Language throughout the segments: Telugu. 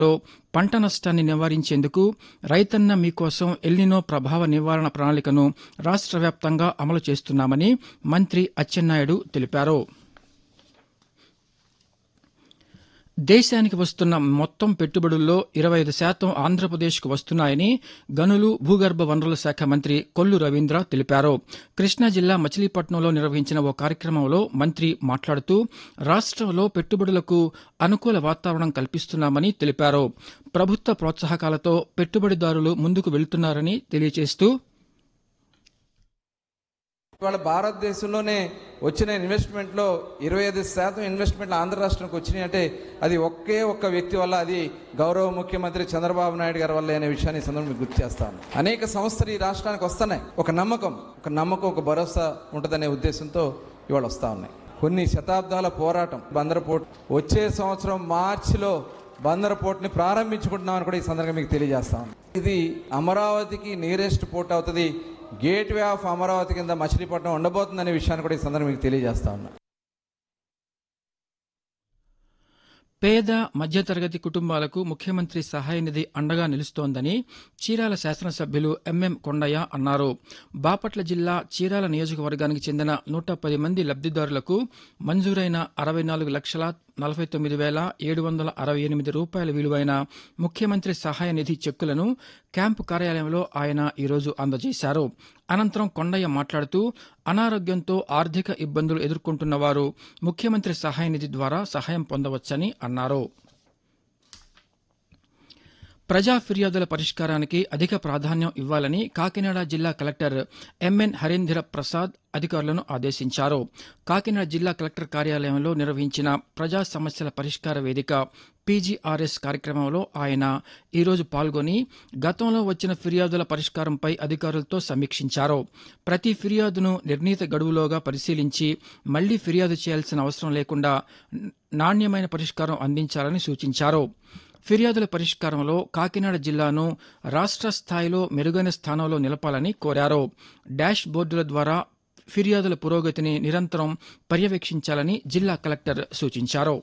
లో పంట నష్టాన్ని నివారించేందుకు రైతన్న మీకోసం ఎల్నినో ప్రభావ నివారణ ప్రణాళికను రాష్ట్ర వ్యాప్తంగా అమలు చేస్తున్నామని మంత్రి అచ్చెన్నాయుడు తెలిపారు దేశానికి వస్తున్న మొత్తం పెట్టుబడుల్లో ఇరవై ఐదు శాతం ఆంధ్రప్రదేశ్కు వస్తున్నాయని గనులు భూగర్భ వనరుల శాఖ మంత్రి కొల్లు రవీంద్ర తెలిపారు కృష్ణా జిల్లా మచిలీపట్నంలో నిర్వహించిన ఓ కార్యక్రమంలో మంత్రి మాట్లాడుతూ రాష్ట్రంలో పెట్టుబడులకు అనుకూల వాతావరణం కల్పిస్తున్నామని తెలిపారు ప్రభుత్వ ప్రోత్సాహకాలతో పెట్టుబడిదారులు ముందుకు వెళ్తున్నారని తెలియజేస్తూ ఇవాళ భారతదేశంలోనే వచ్చిన ఇన్వెస్ట్మెంట్లో ఇరవై ఐదు శాతం ఇన్వెస్ట్మెంట్లు ఆంధ్ర రాష్ట్రానికి వచ్చినాయి అంటే అది ఒకే ఒక్క వ్యక్తి వల్ల అది గౌరవ ముఖ్యమంత్రి చంద్రబాబు నాయుడు గారి వల్ల అనే విషయాన్ని ఈ సందర్భంగా గుర్తు చేస్తాను అనేక సంస్థలు ఈ రాష్ట్రానికి వస్తున్నాయి ఒక నమ్మకం ఒక నమ్మకం ఒక భరోసా ఉంటుందనే ఉద్దేశంతో ఇవాళ వస్తా ఉన్నాయి కొన్ని శతాబ్దాల పోరాటం బందర పోర్ట్ వచ్చే సంవత్సరం మార్చిలో బందర పోర్ట్ని ప్రారంభించుకుంటున్నామని కూడా ఈ సందర్భంగా మీకు తెలియజేస్తాం ఇది అమరావతికి నియరెస్ట్ పోర్ట్ అవుతుంది గేట్వే ఆఫ్ అమరావతి కింద మచిలీపట్నం ఉండబోతుందనే విషయాన్ని కూడా ఈ సందర్భంగా మీకు తెలియజేస్తా ఉన్నా పేద మధ్యతరగతి కుటుంబాలకు ముఖ్యమంత్రి సహాయ నిధి అండగా నిలుస్తోందని చీరాల శాసనసభ్యులు ఎంఎం కొండయ్య అన్నారు బాపట్ల జిల్లా చీరాల నియోజకవర్గానికి చెందిన నూట పది మంది లబ్దిదారులకు మంజూరైన అరవై నాలుగు లక్షల నలభై తొమ్మిది వేల ఏడు వందల అరవై ఎనిమిది రూపాయల విలువైన ముఖ్యమంత్రి సహాయ నిధి చెక్కులను క్యాంపు కార్యాలయంలో ఆయన ఈరోజు అందజేశారు అనంతరం కొండయ్య మాట్లాడుతూ అనారోగ్యంతో ఆర్థిక ఇబ్బందులు ఎదుర్కొంటున్న వారు ముఖ్యమంత్రి సహాయ నిధి ద్వారా సహాయం పొందవచ్చని అన్నారు ప్రజా ఫిర్యాదుల పరిష్కారానికి అధిక ప్రాధాన్యం ఇవ్వాలని కాకినాడ జిల్లా కలెక్టర్ ఎంఎన్ హరీంద్ర ప్రసాద్ అధికారులను ఆదేశించారు కాకినాడ జిల్లా కలెక్టర్ కార్యాలయంలో నిర్వహించిన ప్రజా సమస్యల పరిష్కార వేదిక పీజీఆర్ఎస్ కార్యక్రమంలో ఆయన ఈరోజు పాల్గొని గతంలో వచ్చిన ఫిర్యాదుల పరిష్కారంపై అధికారులతో సమీక్షించారు ప్రతి ఫిర్యాదును నిర్ణీత గడువులోగా పరిశీలించి మళ్లీ ఫిర్యాదు చేయాల్సిన అవసరం లేకుండా నాణ్యమైన పరిష్కారం అందించాలని సూచించారు ఫిర్యాదుల పరిష్కారంలో కాకినాడ జిల్లాను రాష్ట్ర స్థాయిలో మెరుగైన స్థానంలో నిలపాలని కోరారు డాష్ బోర్డుల ద్వారా ఫిర్యాదుల పురోగతిని నిరంతరం పర్యవేక్షించాలని జిల్లా కలెక్టర్ సూచించారు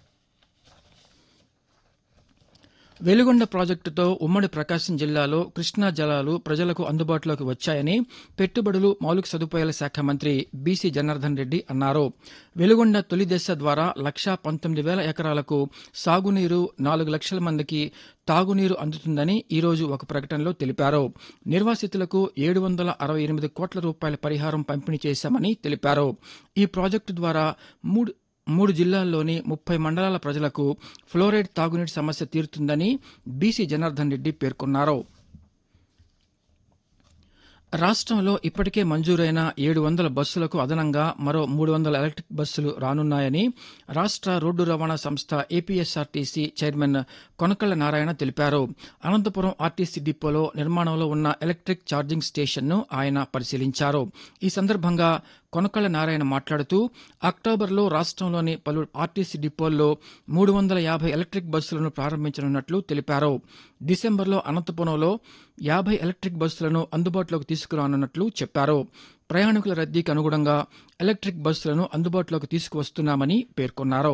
వెలుగొండ ప్రాజెక్టుతో ఉమ్మడి ప్రకాశం జిల్లాలో కృష్ణా జలాలు ప్రజలకు అందుబాటులోకి వచ్చాయని పెట్టుబడులు మౌలిక సదుపాయాల శాఖ మంత్రి బీసీ జనార్దన్ రెడ్డి అన్నారు వెలుగొండ తొలి దశ ద్వారా లక్షా పంతొమ్మిది వేల ఎకరాలకు సాగునీరు నాలుగు లక్షల మందికి తాగునీరు అందుతుందని ఈరోజు ఒక ప్రకటనలో తెలిపారు నిర్వాసితులకు ఏడు వందల అరవై ఎనిమిది కోట్ల రూపాయల పరిహారం పంపిణీ చేశామని తెలిపారు ఈ ప్రాజెక్టు ద్వారా మూడు మూడు జిల్లాల్లోని ముప్పై మండలాల ప్రజలకు ఫ్లోరైడ్ తాగునీటి సమస్య తీరుతుందని బీసీ జనార్దన్ రెడ్డి పేర్కొన్నారు రాష్ట్రంలో ఇప్పటికే మంజూరైన ఏడు వందల బస్సులకు అదనంగా మరో మూడు వందల ఎలక్ట్రిక్ బస్సులు రానున్నాయని రాష్ట్ర రోడ్డు రవాణా సంస్థ ఏపీఎస్ఆర్టీసీ చైర్మన్ కొనకళ్ల నారాయణ తెలిపారు అనంతపురం ఆర్టీసీ డిపోలో నిర్మాణంలో ఉన్న ఎలక్ట్రిక్ ఛార్జింగ్ స్టేషన్ను ఆయన పరిశీలించారు ఈ సందర్భంగా కొనకళ్ల నారాయణ మాట్లాడుతూ అక్టోబర్లో రాష్ట్రంలోని పలు ఆర్టీసీ డిపోల్లో మూడు వందల యాభై ఎలక్ట్రిక్ బస్సులను ప్రారంభించనున్నట్లు తెలిపారు డిసెంబర్లో అనంతపురంలో యాభై ఎలక్ట్రిక్ బస్సులను అందుబాటులోకి తీసుకురానున్నట్లు చెప్పారు ప్రయాణికుల రద్దీకి అనుగుణంగా ఎలక్ట్రిక్ బస్సులను అందుబాటులోకి తీసుకువస్తున్నామని పేర్కొన్నారు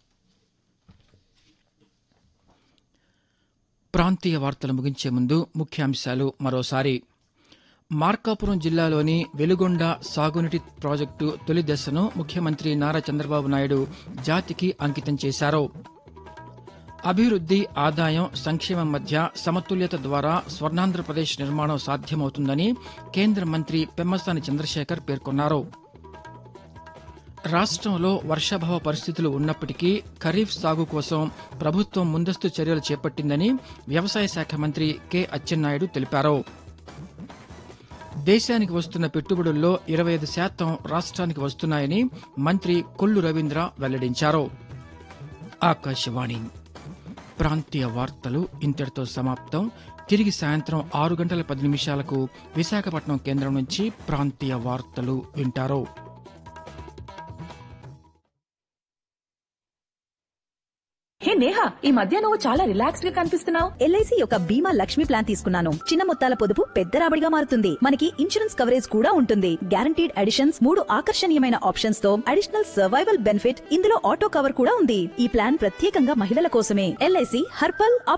ప్రాంతీయ వార్తలు ముగించే ముందు ముఖ్యాంశాలు మరోసారి మార్కాపురం జిల్లాలోని వెలుగొండ సాగునీటి ప్రాజెక్టు తొలి దశను ముఖ్యమంత్రి నారా చంద్రబాబు నాయుడు జాతికి అంకితం చేశారు అభివృద్ది ఆదాయం సంక్షేమం మధ్య సమతుల్యత ద్వారా స్వర్ణాంధ్రప్రదేశ్ నిర్మాణం సాధ్యమవుతుందని కేంద్ర మంత్రి పెమ్మసాని చంద్రశేఖర్ పేర్కొన్నారు రాష్ట్రంలో వర్షాభావ పరిస్థితులు ఉన్నప్పటికీ ఖరీఫ్ సాగు కోసం ప్రభుత్వం ముందస్తు చర్యలు చేపట్టిందని వ్యవసాయ శాఖ మంత్రి కె అచ్చెన్నాయుడు తెలిపారు దేశానికి వస్తున్న పెట్టుబడుల్లో ఇరవై ఐదు శాతం రాష్ట్రానికి వస్తున్నాయని మంత్రి కొల్లు రవీంద్ర వెల్లడించారు ఆకాశవాణి ప్రాంతీయ వార్తలు ఇంతటితో సమాప్తం తిరిగి సాయంత్రం ఆరు గంటల పది నిమిషాలకు విశాఖపట్నం కేంద్రం నుంచి ప్రాంతీయ వార్తలు వింటారు హే నేహా ఈ మధ్య నువ్వు చాలా రిలాక్స్డ్ గా కనిపిస్తున్నావు ఎల్ఐసి యొక్క బీమా లక్ష్మి ప్లాన్ తీసుకున్నాను చిన్న మొత్తాల పొదుపు పెద్ద రాబడిగా మారుతుంది మనకి ఇన్సూరెన్స్ కవరేజ్ కూడా ఉంటుంది గ్యారంటీడ్ అడిషన్స్ మూడు ఆకర్షణీయమైన ఆప్షన్స్ తో అడిషనల్ సర్వైవల్ బెనిఫిట్ ఇందులో ఆటో కవర్ కూడా ఉంది ఈ ప్లాన్ ప్రత్యేకంగా మహిళల కోసమే ఎల్ఐసి హర్పల్